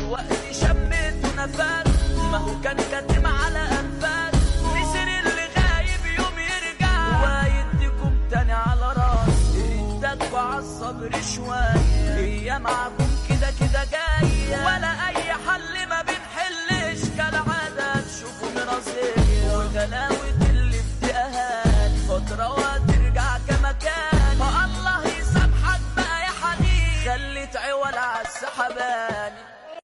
دلوقتي شميته نفس ما هو كان كاتم على انفاس نسر اللي غايب يوم يرجع ويديكم تاني على راس ردك وعالصبر شوية هي معكم كده كده جاية ولا أي حل ما بنحلش كالعادة تشوفوا مراسية وغلاوة اللي افتقاهات فترة وهترجع كما كان فالله يسامحك بقى يا حبيبي خليت عوال عالسحبان